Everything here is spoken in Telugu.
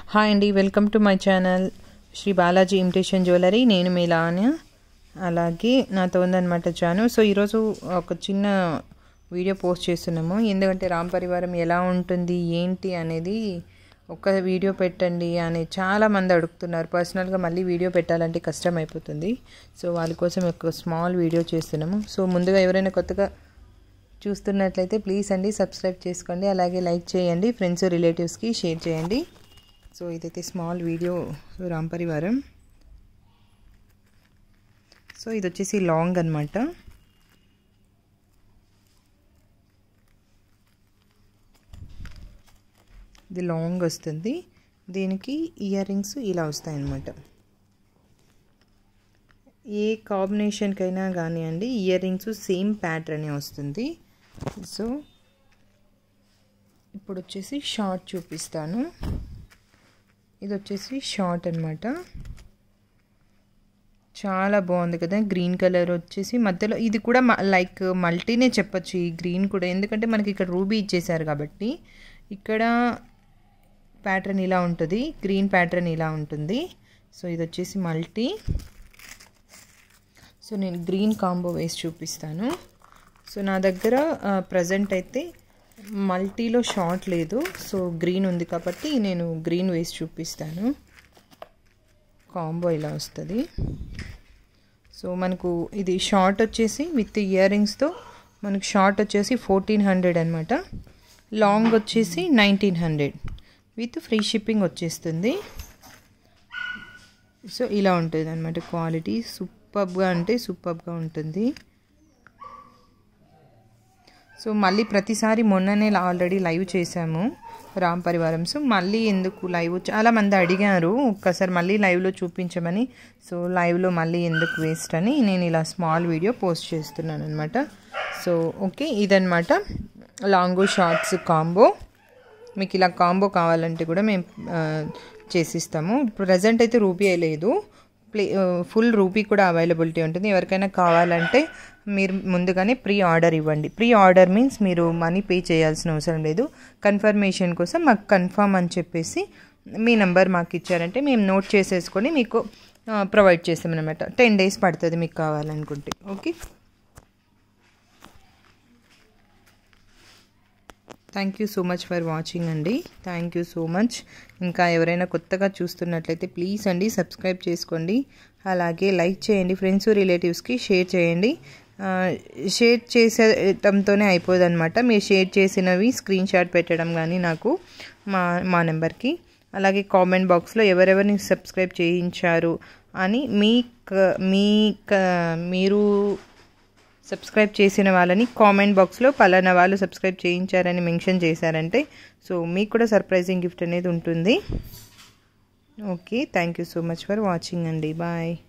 హాయ్ అండి welcome to my channel Sri Balaji imitation jewellery నేను మీ లావణ్య అలాగే నాతో ఉందన్నమాట చాను సో ఈరోజు ఒక చిన్న వీడియో పోస్ట్ చేస్తున్నాము ఎందుకంటే రామ్ పరివారం ఎలా ఉంటుంది ఏంటి అనేది ఒక వీడియో పెట్టండి అని చాలా మంది అడుగుతున్నారు పర్సనల్గా మళ్ళీ వీడియో పెట్టాలంటే కష్టం అయిపోతుంది సో వాళ్ళ కోసం ఒక స్మాల్ వీడియో చేస్తున్నాము సో ముందుగా ఎవరైనా కొత్తగా చూస్తున్నట్లయితే ప్లీజ్ అండి సబ్స్క్రైబ్ చేసుకోండి అలాగే లైక్ చేయండి ఫ్రెండ్స్ రిలేటివ్స్కి షేర్ చేయండి సో ఇదైతే స్మాల్ వీడియో రామ్ పరివారం సో ఇది వచ్చేసి లాంగ్ అనమాట ఇది లాంగ్ వస్తుంది దీనికి ఇయర్ రింగ్స్ ఇలా వస్తాయి అన్నమాట ఏ కాంబినేషన్కైనా కానివ్వండి ఇయర్ రింగ్స్ సేమ్ ప్యాటర్నే వస్తుంది సో ఇప్పుడు వచ్చేసి షార్ట్ చూపిస్తాను ఇది వచ్చేసి షార్ట్ అనమాట చాలా బాగుంది కదా గ్రీన్ కలర్ వచ్చేసి మధ్యలో ఇది కూడా లైక్ మల్టీనే చెప్పచ్చు ఈ గ్రీన్ కూడా ఎందుకంటే మనకి ఇక్కడ రూబీ ఇచ్చేసారు కాబట్టి ఇక్కడ ప్యాటర్న్ ఇలా ఉంటుంది గ్రీన్ ప్యాటర్న్ ఇలా ఉంటుంది సో ఇది వచ్చేసి మల్టీ సో నేను గ్రీన్ కాంబో వేసి చూపిస్తాను సో నా దగ్గర ప్రజెంట్ అయితే మల్టీలో షార్ట్ లేదు సో గ్రీన్ ఉంది కాబట్టి నేను గ్రీన్ వేసి చూపిస్తాను కాంబో ఇలా వస్తుంది సో మనకు ఇది షార్ట్ వచ్చేసి విత్ ఇయర్ రింగ్స్తో మనకు షార్ట్ వచ్చేసి ఫోర్టీన్ హండ్రెడ్ అనమాట లాంగ్ వచ్చేసి nineteen hundred with free shipping వచ్చేస్తుంది సో ఇలా ఉంటుంది అనమాట క్వాలిటీ సూపర్గా అంటే సూపర్గా ఉంటుంది సో మళ్ళీ ప్రతిసారి మొన్ననే ఆల్రెడీ లైవ్ చేశాము రామ్ పరివారం సో మళ్ళీ ఎందుకు లైవ్ చాలామంది అడిగారు ఒక్కసారి మళ్ళీ లైవ్లో చూపించమని సో లైవ్లో మళ్ళీ ఎందుకు వేస్ట్ అని నేను ఇలా స్మాల్ వీడియో పోస్ట్ చేస్తున్నాను అనమాట సో ఓకే ఇదనమాట లాంగ్ షార్ట్స్ కాంబో మీకు ఇలా కాంబో కావాలంటే కూడా మేము చేసిస్తాము ప్రజెంట్ అయితే రూపీ లేదు ప్లే ఫుల్ రూపీ కూడా అవైలబిలిటీ ఉంటుంది ఎవరికైనా కావాలంటే మీరు ముందుగానే ప్రీ ఆర్డర్ ఇవ్వండి ప్రీ ఆర్డర్ మీన్స్ మీరు మనీ పే చేయాల్సిన అవసరం లేదు కన్ఫర్మేషన్ కోసం మాకు కన్ఫర్మ్ అని చెప్పేసి మీ నెంబర్ మాకు ఇచ్చారంటే మేము నోట్ చేసేసుకొని మీకు ప్రొవైడ్ చేస్తామన్నమాట టెన్ డేస్ పడుతుంది మీకు కావాలనుకుంటే okay thank you so much for watching అండి థ్యాంక్ యూ సో మచ్ ఇంకా ఎవరైనా కొత్తగా చూస్తున్నట్లయితే ప్లీజ్ అండి సబ్స్క్రైబ్ చేసుకోండి అలాగే లైక్ చేయండి ఫ్రెండ్స్ రిలేటివ్స్కి షేర్ చేయండి షేర్ చేసేటంతోనే అయిపోదన్నమాట మీరు షేర్ చేసినవి స్క్రీన్ షాట్ పెట్టడం కానీ నాకు మా మా నెంబర్కి అలాగే కామెంట్ బాక్స్లో ఎవరెవరిని సబ్స్క్రైబ్ చేయించారు అని మీ మీ మీరు సబ్స్క్రైబ్ చేసిన వాళ్ళని కామెంట్ బాక్స్లో పలానా వాళ్ళు సబ్స్క్రైబ్ చేయించారని మెన్షన్ చేశారంటే సో మీకు కూడా సర్ప్రైజింగ్ గిఫ్ట్ అనేది ఉంటుంది okay thank you so much for watching అండి బాయ్